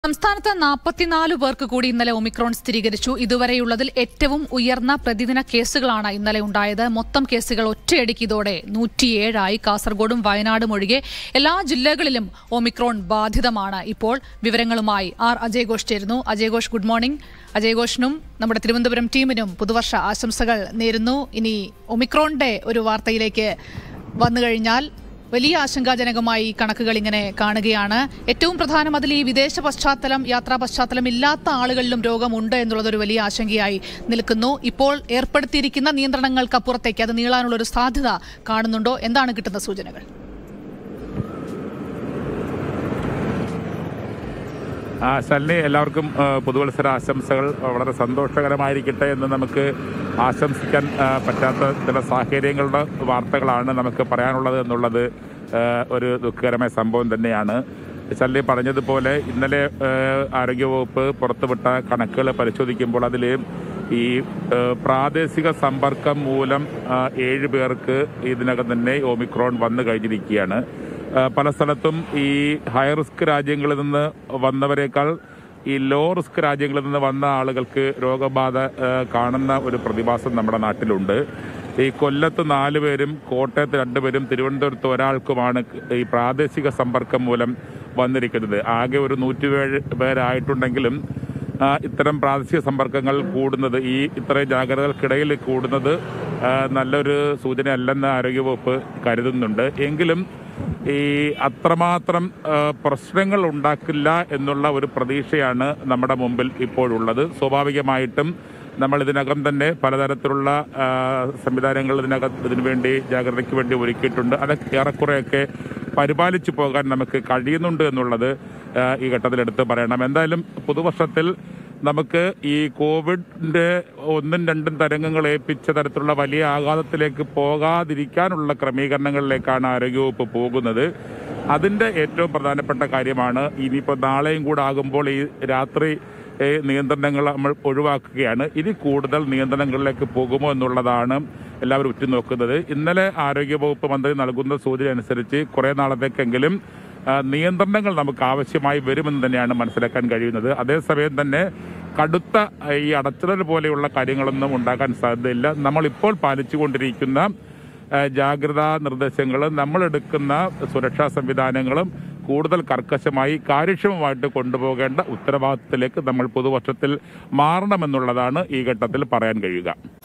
സംസ്ഥാനത്ത് നാൽപ്പത്തിനാല് പേർക്ക് കൂടി ഇന്നലെ ഒമിക്രോൺ സ്ഥിരീകരിച്ചു ഇതുവരെയുള്ളതിൽ ഏറ്റവും ഉയർന്ന പ്രതിദിന കേസുകളാണ് ഇന്നലെ ഉണ്ടായത് മൊത്തം കേസുകൾ ഒറ്റയടിക്ക് ഇതോടെ നൂറ്റിയേഴായി കാസർഗോഡും വയനാടും ഒഴികെ എല്ലാ ജില്ലകളിലും ഒമിക്രോൺ ബാധിതമാണ് ഇപ്പോൾ വിവരങ്ങളുമായി ആർ അജയ് ഘോഷ് ചേരുന്നു അജയ് ഘോഷ് ഗുഡ് മോർണിംഗ് അജയ് ഘോഷിനും നമ്മുടെ തിരുവനന്തപുരം ടീമിനും പുതുവർഷ ആശംസകൾ നേരുന്നു ഇനി ഒമിക്രോണിന്റെ ഒരു വാർത്തയിലേക്ക് വന്നു കഴിഞ്ഞാൽ വലിയ ആശങ്കാജനകമായി ഈ കണക്കുകൾ ഇങ്ങനെ കാണുകയാണ് ഏറ്റവും പ്രധാനം അതിൽ ഈ വിദേശ പശ്ചാത്തലം യാത്രാ പശ്ചാത്തലം ഇല്ലാത്ത ആളുകളിലും രോഗമുണ്ട് എന്നുള്ളത് ഒരു വലിയ ആശങ്കയായി നിൽക്കുന്നു ഇപ്പോൾ ഏർപ്പെടുത്തിയിരിക്കുന്ന നിയന്ത്രണങ്ങൾക്കപ്പുറത്തേക്ക് അത് നീളാനുള്ള ഒരു സാധ്യത കാണുന്നുണ്ടോ എന്താണ് കിട്ടുന്ന സൂചനകൾ ആ ശാലിനി എല്ലാവർക്കും ആ, പുതുവത്സര ആശംസകൾ വളരെ സന്തോഷകരമായിരിക്കട്ടെ എന്ന് നമുക്ക് ആശംസിക്കാൻ ആ, പറ്റാത്ത ചില സാഹചര്യങ്ങളുടെ വാർത്തകളാണ് നമുക്ക് പറയാനുള്ളത് എന്നുള്ളത് ആ, ഒരു ദുഃഖകരമായ സംഭവം തന്നെയാണ് ശാലിനി പറഞ്ഞതുപോലെ ഇന്നലെ ആ, ആരോഗ്യവകുപ്പ് പുറത്തുവിട്ട കണക്കുകൾ പരിശോധിക്കുമ്പോൾ അതിൽ ഈ ആ, പ്രാദേശിക സമ്പർക്കം മൂലം ആ, ഏഴ് പേർക്ക് ഇതിനകം തന്നെ ഒമിക്രോൺ വന്നു കഴിഞ്ഞിരിക്കുകയാണ് ആ, പല സ്ഥലത്തും ഈ ഹൈ റിസ്ക് രാജ്യങ്ങളിൽ നിന്ന് വന്നവരെക്കാൾ ഈ ലോ റിസ്ക് രാജ്യങ്ങളിൽ നിന്ന് വന്ന ആളുകൾക്ക് രോഗബാധ ആ, കാണുന്ന ഒരു പ്രതിഭാസം നമ്മുടെ നാട്ടിലുണ്ട് ഈ കൊല്ലത്ത് നാല് പേരും കോട്ടയത്ത് രണ്ടുപേരും തിരുവനന്തപുരത്ത് ഒരാൾക്കുമാണ് ഈ പ്രാദേശിക സമ്പർക്കം മൂലം വന്നിരിക്കുന്നത് ആകെ ഒരു നൂറ്റിയേഴ് പേരായിട്ടുണ്ടെങ്കിലും ആ, ഇത്തരം പ്രാദേശിക സമ്പർക്കങ്ങൾ കൂടുന്നത് ഈ ഇത്രയും ജാഗ്രതകൾക്കിടയിൽ കൂടുന്നത് ആ, നല്ലൊരു സൂചനയല്ലെന്ന് ആരോഗ്യവകുപ്പ് കരുതുന്നുണ്ട് എങ്കിലും ഈ അത്രമാത്രം ആ, പ്രശ്നങ്ങൾ ഉണ്ടാക്കില്ല എന്നുള്ള ഒരു പ്രതീക്ഷയാണ് നമ്മുടെ മുമ്പിൽ ഇപ്പോഴുള്ളത് സ്വാഭാവികമായിട്ടും നമ്മൾ ഇതിനകം തന്നെ പലതരത്തിലുള്ള ആ, സംവിധാനങ്ങൾ ഇതിനകം ഇതിനു വേണ്ടി ജാഗ്രതയ്ക്ക് വേണ്ടി ഒരുക്കിയിട്ടുണ്ട് അതൊക്കെ ഏറെക്കുറെയൊക്കെ പരിപാലിച്ചു പോകാൻ നമുക്ക് കഴിയുന്നുണ്ട് എന്നുള്ളത് ആ, ഈ ഘട്ടത്തിൽ എടുത്ത് പറയണം എന്തായാലും പുതുവർഷത്തിൽ നമുക്ക് ഈ കോവിഡിന്റെ ഒന്നും രണ്ടും തരംഗങ്ങൾ ഏൽപ്പിച്ച തരത്തിലുള്ള വലിയ ആഘാതത്തിലേക്ക് പോകാതിരിക്കാനുള്ള ക്രമീകരണങ്ങളിലേക്കാണ് ആരോഗ്യവകുപ്പ് പോകുന്നത് അതിന്റെ ഏറ്റവും പ്രധാനപ്പെട്ട കാര്യമാണ് ഇനിയിപ്പോൾ നാളെയും കൂടെ ആകുമ്പോൾ ഈ രാത്രി ഏ, നിയന്ത്രണങ്ങൾ നമ്മൾ ഒഴിവാക്കുകയാണ് ഇനി കൂടുതൽ നിയന്ത്രണങ്ങളിലേക്ക് പോകുമോ എന്നുള്ളതാണ് എല്ലാവരും ഉറ്റുനോക്കുന്നത് ഇന്നലെ ആരോഗ്യവകുപ്പ് മന്ത്രി നൽകുന്ന സൂചന അനുസരിച്ച് കുറേ നാളത്തേക്കെങ്കിലും ആ, നിയന്ത്രണങ്ങൾ നമുക്ക് ആവശ്യമായി വരുമെന്ന് തന്നെയാണ് മനസ്സിലാക്കാൻ കഴിയുന്നത് അതേസമയം തന്നെ കടുത്ത ആ, ഈ അടച്ചിടൽ പോലെയുള്ള കാര്യങ്ങളൊന്നും ഉണ്ടാക്കാൻ സാധ്യതയില്ല നമ്മളിപ്പോൾ പാലിച്ചുകൊണ്ടിരിക്കുന്ന ആ, ജാഗ്രതാ നിർദ്ദേശങ്ങളും നമ്മളെടുക്കുന്ന സുരക്ഷാ സംവിധാനങ്ങളും കൂടുതൽ കർക്കശമായി കാര്യക്ഷമമായിട്ട് കൊണ്ടുപോകേണ്ട ഉത്തരവാദിത്തത്തിലേക്ക് നമ്മൾ പുതുവർഷത്തിൽ മാറണമെന്നുള്ളതാണ് ഈ ഘട്ടത്തിൽ പറയാൻ കഴിയുക